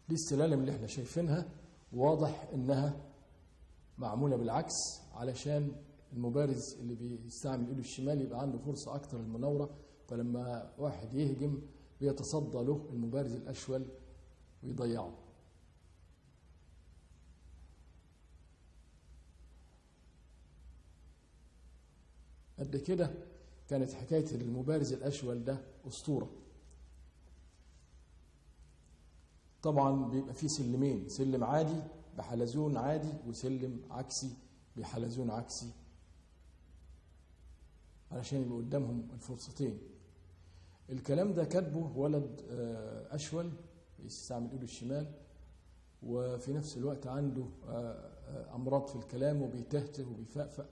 دي السلالم اللي احنا شايفينها واضح انها معموله بالعكس علشان المبارز اللي بيستعمل ايده الشمال يبقى عنده فرصه اكتر للمناوره فلما واحد يهجم بيتصدى له المبارز الاشول ويضيعه قد كده كانت حكايه المبارز الاشول ده اسطوره طبعا بيبقى فيه سلمين سلم عادي بحلزون عادي وسلم عكسي بحلزون عكسي علشان يبقى قدامهم الفرصتين الكلام ده كاتبه ولد آه، أشول بيستعمل إيده الشمال وفي نفس الوقت عنده آه، آه، أمراض في الكلام وبيتهته وبيفقفق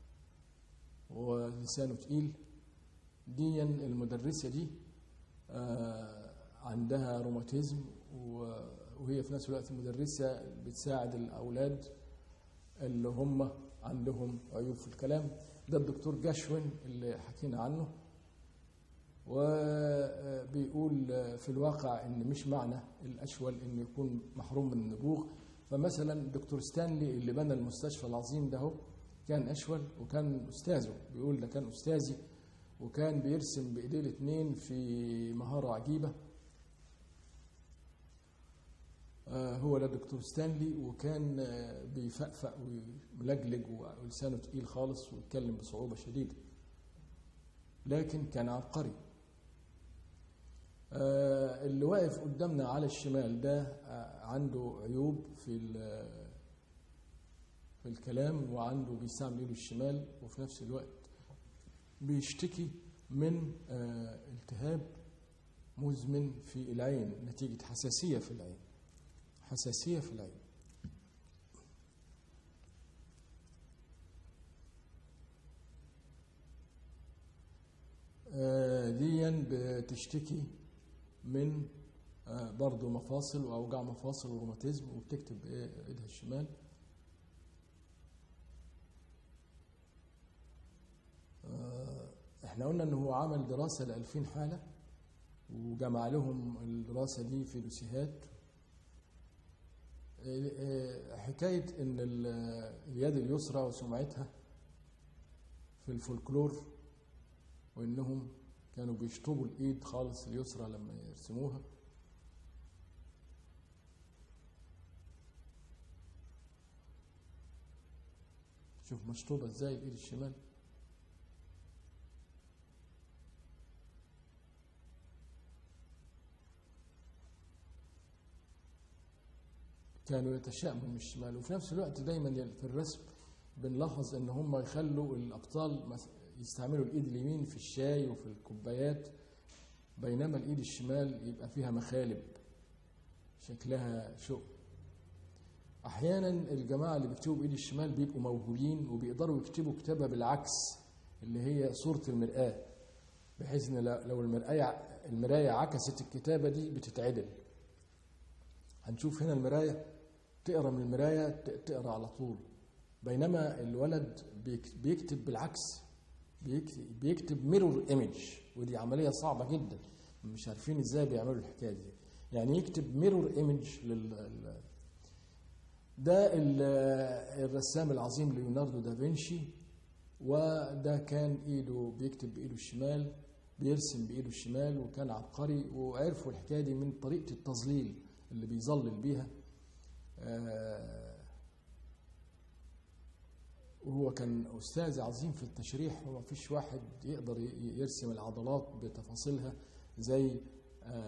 ولسانه تقيل دي المدرسة دي آه، عندها روماتيزم و- وهي في نفس الوقت مدرسة بتساعد الأولاد اللي هم عندهم عيوب في الكلام ده الدكتور جاشوين اللي حكينا عنه وبيقول في الواقع ان مش معنى الاشول انه يكون محروم من النبوغ فمثلا الدكتور ستانلي اللي بنى المستشفى العظيم ده هو كان اشول وكان استاذه بيقول ده كان استاذي وكان بيرسم بايديه الاثنين في مهاره عجيبه آه، هو ده دكتور ستانلي وكان آه، بيفقفق وملجلج ولسانه تقيل خالص ويتكلم بصعوبة شديدة لكن كان عبقري آه، اللي واقف قدامنا على الشمال ده آه، عنده عيوب في ال- في الكلام وعنده بيستعمل ايده الشمال وفي نفس الوقت بيشتكي من آه، التهاب مزمن في العين نتيجة حساسية في العين حساسية في العين آه، ديا بتشتكي من آه، برضو مفاصل واوجاع مفاصل وروماتيزم وبتكتب بإيه- ايدها الشمال آه، احنا قلنا ان هو عمل دراسه ل 2000 حاله وجمع لهم الدراسه دي في دوسيهات آه، آه، حكايه ان ال- اليد اليسرى وسمعتها في الفولكلور وانهم كانوا بيشطبوا الايد خالص اليسرى لما يرسموها شوف مشطوبة ازاي الايد الشمال كانوا يتشائموا من الشمال وفي نفس الوقت دايما في الرسم بنلاحظ ان هم يخلوا الابطال مس- يستعملوا الايد اليمين في الشاي وفي الكوبايات بينما الايد الشمال يبقى فيها مخالب شكلها شوق احيانا الجماعه اللي بيكتبوا بايد الشمال بيبقوا موهوبين وبيقدروا يكتبوا كتابه بالعكس اللي هي صوره المراه بحيث ان لو لو المرآة المرايه عكست الكتابه دي بتتعدل هنشوف هنا المرايه تقرا من المرايه ت- تقرا على طول بينما الولد بيك- بيكتب بالعكس بيكتب, بيكتب ميرور ايمج ودي عمليه صعبه جدا مش عارفين ازاي بيعملوا الحكايه دي يعني يكتب ميرور ايمج لل ال- ده ال- الرسام العظيم ليوناردو دافنشي وده كان ايده بيكتب بايده الشمال بيرسم بايده الشمال وكان عبقري وعرفوا الحكايه دي من طريقه التظليل اللي بيظلل بيها آه، وهو كان استاذ عظيم في التشريح وما فيش واحد يقدر ي- يرسم العضلات بتفاصيلها زي